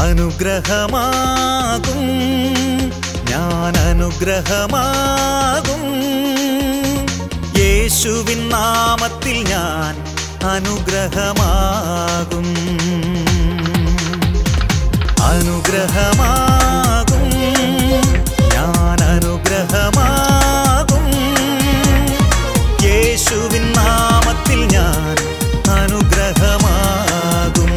അനുഗ്രഹമാകും ഞാൻ അനുഗ്രഹമാകും യേശുവിൻ നാമത്തിൽ ഞാൻ അനുഗ്രഹമാകും അനുഗ്രഹമാകും ഞാൻ അനുഗ്രഹമാകും യേശുവിൻ നാമത്തിൽ ഞാൻ അനുഗ്രഹമാകും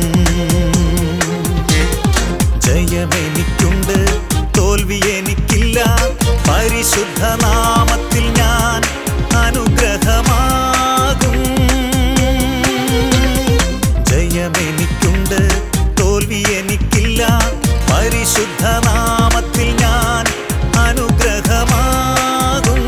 ജയമെനിക്കുണ്ട് തോൽവി എനിക്കില്ല പരിശുദ്ധ നാമത്തിൽ ഞാൻ അനുഗ്രഹമാകും ജയമെനിക്കുണ്ട് തോൽവി എനിക്കില്ല പരിശുദ്ധ നാമത്തിൽ ഞാൻ അനുഗ്രഹമാകും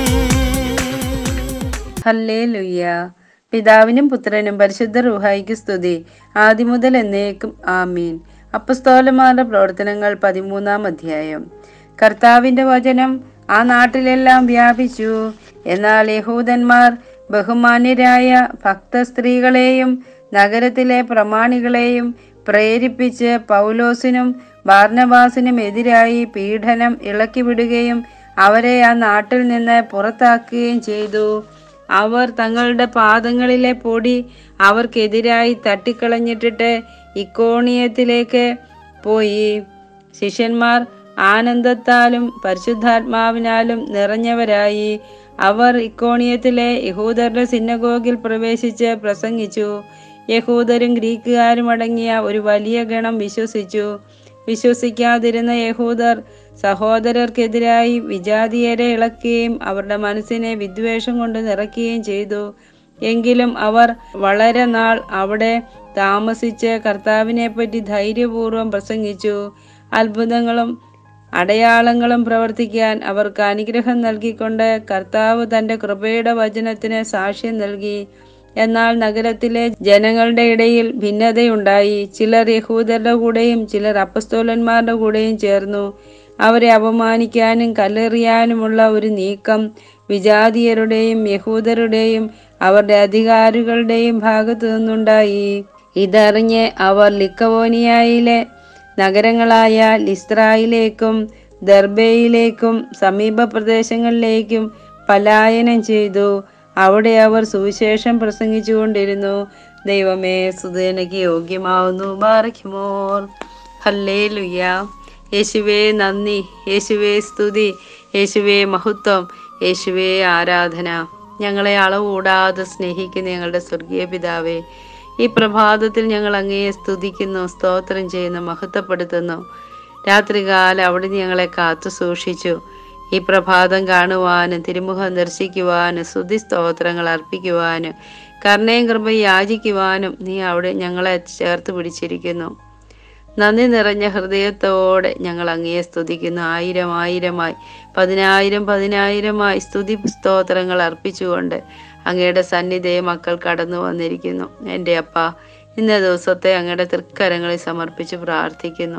ഹല്ലേ ലുയ്യ പിതാവിനും പുത്രനും പരിശുദ്ധ റുഹായിക്ക് സ്തുതി ആദിമുതൽ എന്നേക്കും ആമീൻ അപ്പസ്തോലന്മാരുടെ പ്രവർത്തനങ്ങൾ പതിമൂന്നാം അധ്യായം കർത്താവിന്റെ വചനം ആ നാട്ടിലെല്ലാം വ്യാപിച്ചു എന്നാൽ യഹൂദന്മാർ ബഹുമാന്യരായ ഭക്ത സ്ത്രീകളെയും നഗരത്തിലെ പ്രമാണികളെയും പ്രേരിപ്പിച്ച് പൗലോസിനും ബാർനബാസിനും എതിരായി പീഡനം ഇളക്കിവിടുകയും അവരെ ആ നാട്ടിൽ നിന്ന് പുറത്താക്കുകയും ചെയ്തു അവർ തങ്ങളുടെ പാദങ്ങളിലെ പൊടി അവർക്കെതിരായി തട്ടിക്കളഞ്ഞിട്ടിട്ട് ഇക്കോണിയത്തിലേക്ക് പോയി ശിഷ്യന്മാർ ആനന്ദത്താലും പരിശുദ്ധാത്മാവിനാലും നിറഞ്ഞവരായി അവർ ഇക്കോണിയത്തിലെ യഹൂദരുടെ സിന്നഗോഗിൽ പ്രവേശിച്ച് പ്രസംഗിച്ചു യഹൂദരും ഗ്രീക്കുകാരും അടങ്ങിയ ഒരു വലിയ ഗണം വിശ്വസിച്ചു വിശ്വസിക്കാതിരുന്ന യഹൂദർ സഹോദരർക്കെതിരായി വിജാതീയരെ ഇളക്കുകയും അവരുടെ മനസ്സിനെ വിദ്വേഷം കൊണ്ട് നിറയ്ക്കുകയും ചെയ്തു എങ്കിലും അവർ വളരെ നാൾ അവിടെ താമസിച്ച് കർത്താവിനെ പറ്റി ധൈര്യപൂർവ്വം പ്രസംഗിച്ചു അത്ഭുതങ്ങളും അടയാളങ്ങളും പ്രവർത്തിക്കാൻ അവർക്ക് അനുഗ്രഹം നൽകിക്കൊണ്ട് കർത്താവ് തന്റെ കൃപയുടെ വചനത്തിന് സാക്ഷ്യം നൽകി എന്നാൽ നഗരത്തിലെ ജനങ്ങളുടെ ഇടയിൽ ഭിന്നതയുണ്ടായി ചിലർ യഹൂദരുടെ കൂടെയും ചിലർ അപ്പസ്തോലന്മാരുടെ കൂടെയും ചേർന്നു അവരെ അപമാനിക്കാനും കല്ലെറിയാനുമുള്ള ഒരു നീക്കം വിജാതീയരുടെയും യഹൂദരുടെയും അവരുടെ അധികാരികളുടെയും ഭാഗത്തു നിന്നുണ്ടായി ഇതറിഞ്ഞ് അവർ ലിക്കവോനിയയിലെ നഗരങ്ങളായ ലിസ്ത്രായിലേക്കും ദർബയിലേക്കും സമീപ പ്രദേശങ്ങളിലേക്കും പലായനം ചെയ്തു അവിടെ അവർ സുവിശേഷം പ്രസംഗിച്ചുകൊണ്ടിരുന്നു ദൈവമേ സുതനക്ക് യോഗ്യമാവുന്നു ബാറയ്ക്കുമോർ ഹല്ലേ ലുയ്യ യേശുവേ നന്ദി യേശുവേ സ്തുതി യേശുവേ മഹത്വം യേശുവേ ആരാധന ഞങ്ങളെ അളവുകൂടാതെ സ്നേഹിക്കുന്ന ഞങ്ങളുടെ സ്വർഗീയ പിതാവേ ഈ പ്രഭാതത്തിൽ ഞങ്ങൾ അങ്ങയെ സ്തുതിക്കുന്നു സ്തോത്രം ചെയ്യുന്നു മഹത്വപ്പെടുത്തുന്നു രാത്രികാലം അവിടുന്ന് ഞങ്ങളെ കാത്തു സൂക്ഷിച്ചു ഈ പ്രഭാതം കാണുവാനും തിരുമുഖം ദർശിക്കുവാനും സ്തുതി സ്തോത്രങ്ങൾ അർപ്പിക്കുവാനും കരുണയും കൃപയും യാചിക്കുവാനും നീ അവിടെ ഞങ്ങളെ ചേർത്ത് പിടിച്ചിരിക്കുന്നു നന്ദി നിറഞ്ഞ ഹൃദയത്തോടെ ഞങ്ങൾ അങ്ങയെ സ്തുതിക്കുന്നു ആയിരം ആയിരമായി പതിനായിരം പതിനായിരമായി സ്തുതി സ്തോത്രങ്ങൾ അർപ്പിച്ചുകൊണ്ട് അങ്ങയുടെ സന്നിധിയെ മക്കൾ കടന്നു വന്നിരിക്കുന്നു എൻ്റെ അപ്പ ഇന്ന ദിവസത്തെ അങ്ങയുടെ തൃക്കരങ്ങളിൽ സമർപ്പിച്ച് പ്രാർത്ഥിക്കുന്നു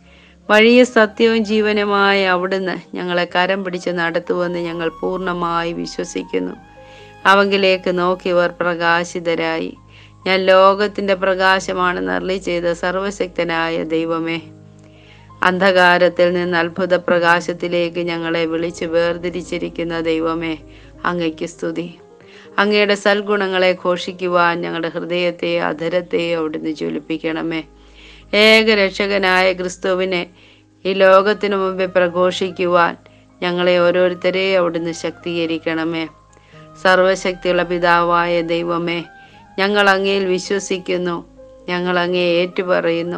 വഴിയ സത്യവും ജീവനുമായ അവിടുന്ന് ഞങ്ങളെ കരം പിടിച്ച് നടത്തുമെന്ന് ഞങ്ങൾ പൂർണ്ണമായി വിശ്വസിക്കുന്നു അവങ്കിലേക്ക് നോക്കിയവർ പ്രകാശിതരായി ഞാൻ ലോകത്തിന്റെ പ്രകാശമാണെന്ന് അരളി ചെയ്ത സർവശക്തനായ ദൈവമേ അന്ധകാരത്തിൽ നിന്ന് അത്ഭുത പ്രകാശത്തിലേക്ക് ഞങ്ങളെ വിളിച്ച് വേർതിരിച്ചിരിക്കുന്ന ദൈവമേ അങ്ങയ്ക്ക് സ്തുതി അങ്ങയുടെ സൽഗുണങ്ങളെ ഘോഷിക്കുവാൻ ഞങ്ങളുടെ ഹൃദയത്തെ അധരത്തെ അവിടുന്ന് ജ്വലിപ്പിക്കണമേ ഏക രക്ഷകനായ ക്രിസ്തുവിനെ ഈ ലോകത്തിനു മുമ്പേ പ്രഘോഷിക്കുവാൻ ഞങ്ങളെ ഓരോരുത്തരെ അവിടുന്ന് ശക്തീകരിക്കണമേ സർവശക്തിയുള്ള പിതാവായ ദൈവമേ ഞങ്ങൾ അങ്ങയിൽ വിശ്വസിക്കുന്നു ഞങ്ങൾ അങ്ങയെ ഏറ്റുപറയുന്നു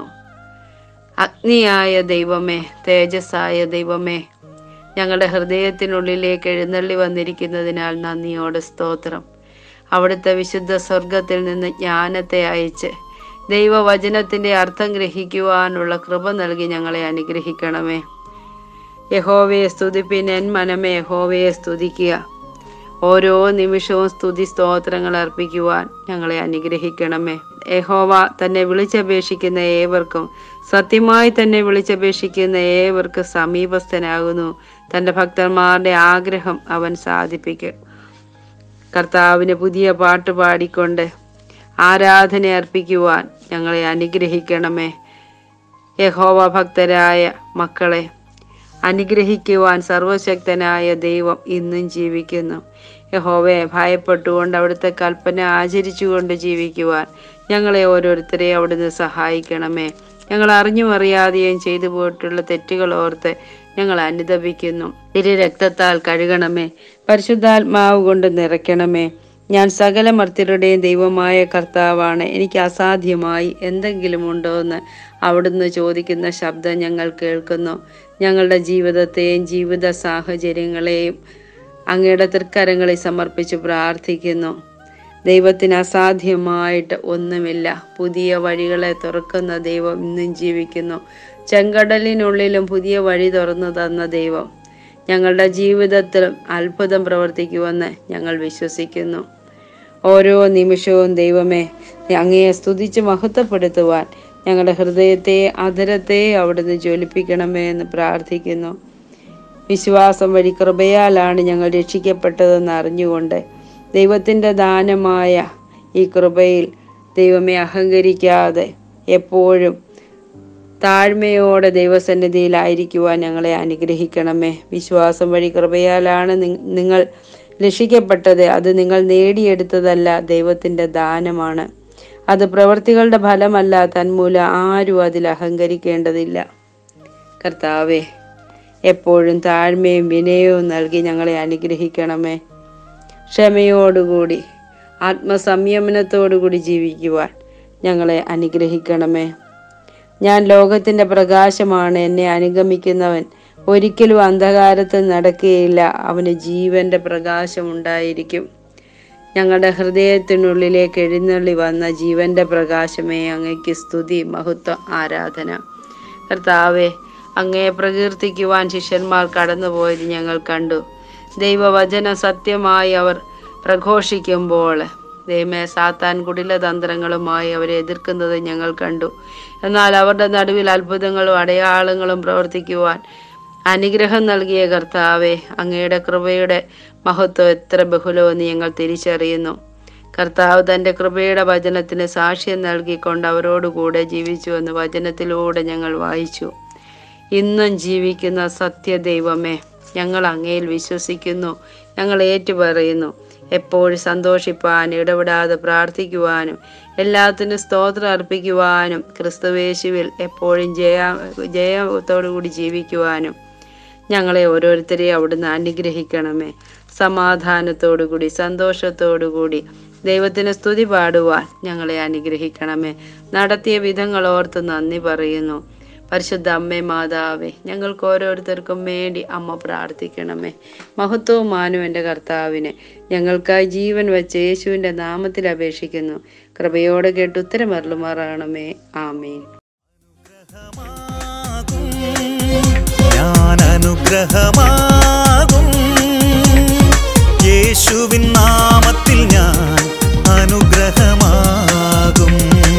അഗ്നിയായ ദൈവമേ തേജസ്സായ ദൈവമേ ഞങ്ങളുടെ ഹൃദയത്തിനുള്ളിലേക്ക് എഴുന്നള്ളി വന്നിരിക്കുന്നതിനാൽ നന്ദിയോടെ സ്തോത്രം അവിടുത്തെ വിശുദ്ധ സ്വർഗത്തിൽ നിന്ന് ജ്ഞാനത്തെ അയച്ച് ദൈവവചനത്തിന്റെ അർത്ഥം ഗ്രഹിക്കുവാനുള്ള കൃപ നൽകി ഞങ്ങളെ അനുഗ്രഹിക്കണമേ യഹോവയെ സ്തുതിപ്പിൻ എൻ മനമേ യഹോവയെ സ്തുതിക്കുക ഓരോ നിമിഷവും സ്തുതി സ്തോത്രങ്ങൾ അർപ്പിക്കുവാൻ ഞങ്ങളെ അനുഗ്രഹിക്കണമേ യഹോവ തന്നെ വിളിച്ചപേക്ഷിക്കുന്ന ഏവർക്കും സത്യമായി തന്നെ വിളിച്ചപേക്ഷിക്കുന്ന ഏവർക്കും സമീപസ്ഥനാകുന്നു തൻ്റെ ഭക്തന്മാരുടെ ആഗ്രഹം അവൻ സാധിപ്പിക്കും കർത്താവിന് പുതിയ പാട്ട് പാടിക്കൊണ്ട് ആരാധന അർപ്പിക്കുവാൻ ഞങ്ങളെ അനുഗ്രഹിക്കണമേ യഹോവ ഭക്തരായ മക്കളെ അനുഗ്രഹിക്കുവാൻ സർവശക്തനായ ദൈവം ഇന്നും ജീവിക്കുന്നു യഹോവയെ ഭയപ്പെട്ടുകൊണ്ട് അവിടുത്തെ കൽപ്പന ആചരിച്ചുകൊണ്ട് ജീവിക്കുവാൻ ഞങ്ങളെ ഓരോരുത്തരെയും അവിടുന്ന് സഹായിക്കണമേ ഞങ്ങൾ അറിഞ്ഞും അറിയാതെയും ചെയ്തു പോയിട്ടുള്ള തെറ്റുകൾ ഓർത്ത് ഞങ്ങൾ അനുദപിക്കുന്നു തിരു രക്തത്താൽ കഴുകണമേ പരിശുദ്ധാത്മാവ് കൊണ്ട് നിറയ്ക്കണമേ ഞാൻ സകല മർത്യരുടെയും ദൈവമായ കർത്താവാണ് എനിക്ക് അസാധ്യമായി എന്തെങ്കിലും ഉണ്ടോ എന്ന് അവിടുന്ന് ചോദിക്കുന്ന ശബ്ദം ഞങ്ങൾ കേൾക്കുന്നു ഞങ്ങളുടെ ജീവിതത്തെയും ജീവിത സാഹചര്യങ്ങളെയും അങ്ങയുടെ തൃക്കരങ്ങളിൽ സമർപ്പിച്ച് പ്രാർത്ഥിക്കുന്നു ദൈവത്തിന് അസാധ്യമായിട്ട് ഒന്നുമില്ല പുതിയ വഴികളെ തുറക്കുന്ന ദൈവം ഇന്നും ജീവിക്കുന്നു ചെങ്കടലിനുള്ളിലും പുതിയ വഴി തുറന്നു തന്ന ദൈവം ഞങ്ങളുടെ ജീവിതത്തിലും അത്ഭുതം പ്രവർത്തിക്കുമെന്ന് ഞങ്ങൾ വിശ്വസിക്കുന്നു ഓരോ നിമിഷവും ദൈവമേ അങ്ങയെ സ്തുതിച്ച് മഹത്വപ്പെടുത്തുവാൻ ഞങ്ങളുടെ ഹൃദയത്തെ അധരത്തെ അവിടുന്ന് ജ്വലിപ്പിക്കണമേ എന്ന് പ്രാർത്ഥിക്കുന്നു വിശ്വാസം വഴി കൃപയാലാണ് ഞങ്ങൾ രക്ഷിക്കപ്പെട്ടതെന്ന് അറിഞ്ഞുകൊണ്ട് ദൈവത്തിൻ്റെ ദാനമായ ഈ കൃപയിൽ ദൈവമേ അഹങ്കരിക്കാതെ എപ്പോഴും താഴ്മയോടെ ദൈവസന്നിധിയിലായിരിക്കുവാൻ ഞങ്ങളെ അനുഗ്രഹിക്കണമേ വിശ്വാസം വഴി കൃപയാലാണ് നി- നിങ്ങൾ രക്ഷിക്കപ്പെട്ടത് അത് നിങ്ങൾ നേടിയെടുത്തതല്ല ദൈവത്തിൻ്റെ ദാനമാണ് അത് പ്രവൃത്തികളുടെ ഫലമല്ല തന്മൂലം ആരും അതിൽ അഹങ്കരിക്കേണ്ടതില്ല കർത്താവെ എപ്പോഴും താഴ്മയും വിനയവും നൽകി ഞങ്ങളെ അനുഗ്രഹിക്കണമേ ക്ഷമയോടുകൂടി ആത്മസംയമനത്തോടുകൂടി ജീവിക്കുവാൻ ഞങ്ങളെ അനുഗ്രഹിക്കണമേ ഞാൻ ലോകത്തിൻ്റെ പ്രകാശമാണ് എന്നെ അനുഗമിക്കുന്നവൻ ഒരിക്കലും അന്ധകാരത്തിൽ നടക്കുകയില്ല അവന് ജീവന്റെ പ്രകാശം ഉണ്ടായിരിക്കും ഞങ്ങളുടെ ഹൃദയത്തിനുള്ളിലേക്ക് എഴുന്നള്ളി വന്ന ജീവന്റെ പ്രകാശമേ അങ്ങയ്ക്ക് സ്തുതി മഹത്വ ആരാധന കർത്താവെ അങ്ങയെ പ്രകീർത്തിക്കുവാൻ ശിഷ്യന്മാർ കടന്നുപോയത് ഞങ്ങൾ കണ്ടു ദൈവവചന സത്യമായി അവർ പ്രഘോഷിക്കുമ്പോൾ ദൈവമേ സാത്താൻ കുടിലതന്ത്രങ്ങളുമായി അവരെ എതിർക്കുന്നത് ഞങ്ങൾ കണ്ടു എന്നാൽ അവരുടെ നടുവിൽ അത്ഭുതങ്ങളും അടയാളങ്ങളും പ്രവർത്തിക്കുവാൻ അനുഗ്രഹം നൽകിയ കർത്താവെ അങ്ങയുടെ കൃപയുടെ മഹത്വം എത്ര ബഹുലമെന്ന് ഞങ്ങൾ തിരിച്ചറിയുന്നു കർത്താവ് തൻ്റെ കൃപയുടെ വചനത്തിന് സാക്ഷ്യം നൽകിക്കൊണ്ട് അവരോടുകൂടെ ജീവിച്ചുവെന്ന് വചനത്തിലൂടെ ഞങ്ങൾ വായിച്ചു ഇന്നും ജീവിക്കുന്ന സത്യദൈവമേ ഞങ്ങൾ അങ്ങയിൽ വിശ്വസിക്കുന്നു ഞങ്ങൾ ഏറ്റുപറയുന്നു എപ്പോഴും സന്തോഷിപ്പാനും ഇടപെടാതെ പ്രാർത്ഥിക്കുവാനും എല്ലാത്തിനും സ്തോത്രം അർപ്പിക്കുവാനും ക്രിസ്തുവേശുവിൽ എപ്പോഴും ജയ ജയത്തോടുകൂടി ജീവിക്കുവാനും ഞങ്ങളെ ഓരോരുത്തരെയും അവിടുന്ന് അനുഗ്രഹിക്കണമേ സമാധാനത്തോടുകൂടി സന്തോഷത്തോടുകൂടി ദൈവത്തിന് സ്തുതി പാടുവാൻ ഞങ്ങളെ അനുഗ്രഹിക്കണമേ നടത്തിയ വിധങ്ങൾ ഓർത്ത് നന്ദി പറയുന്നു പരിശുദ്ധ അമ്മേ മാതാവേ ഞങ്ങൾക്ക് ഓരോരുത്തർക്കും വേണ്ടി അമ്മ പ്രാർത്ഥിക്കണമേ മഹത്വവും മാനും എൻ്റെ കർത്താവിനെ ഞങ്ങൾക്കായി ജീവൻ വെച്ച യേശുവിൻ്റെ നാമത്തിൽ അപേക്ഷിക്കുന്നു കൃപയോടെ കേട്ട് ഉത്തരമരളുമാറാണമേ ആമീൻ ഞാൻ അനുഗ്രഹമാകും യേശുവിൻ നാമത്തിൽ ഞാൻ അനുഗ്രഹമാകും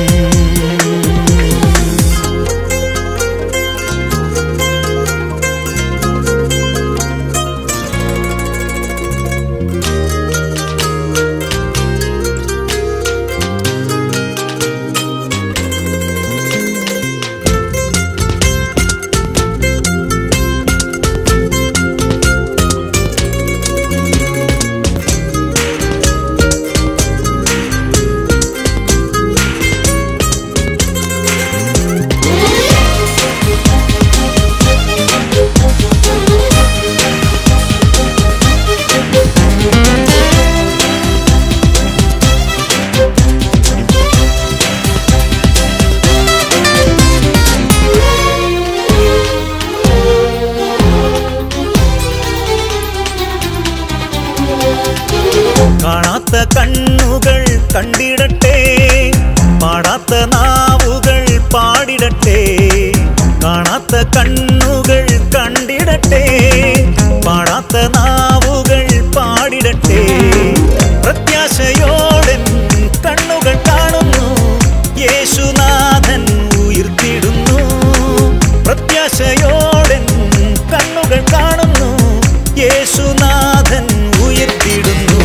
കാണാത്ത കണ്ണുകൾ കണ്ടിടട്ടെ പാടാത്ത നാവുകൾ പാടിടട്ടെ കാണാത്ത കണ്ണുകൾ കണ്ടിടട്ടെ പാടാത്ത നാവുകൾ പാടിടട്ടെ പ്രത്യാശയോടെ കണ്ണുകൾ കാണുന്നു യേശുനാഥൻ ഉയർത്തിടുന്നു പ്രത്യാശയോടെ കണ്ണുകൾ കാണുന്നു യേശുനാഥൻ ഉയർത്തിടുന്നു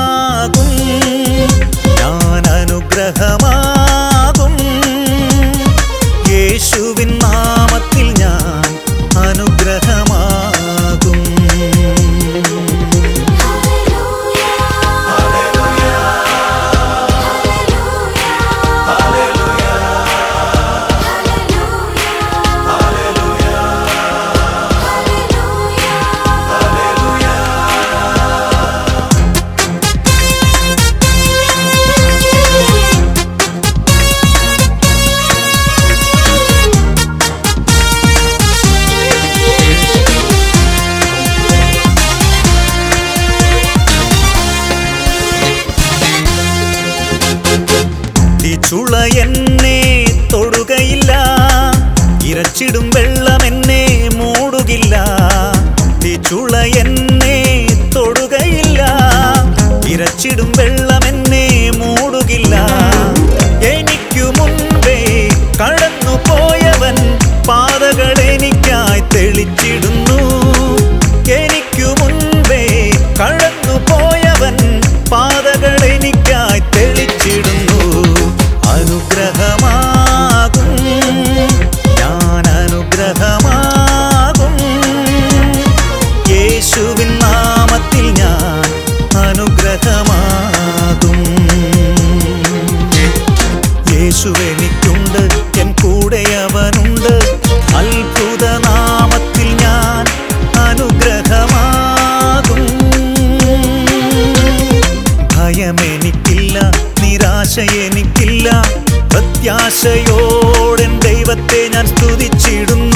അനുഗ്രഹമാകും ഞാൻ അനുഗ്രഹമാകും ദൈവത്തെ ഞാൻ സ്തുതിച്ചിടുന്നു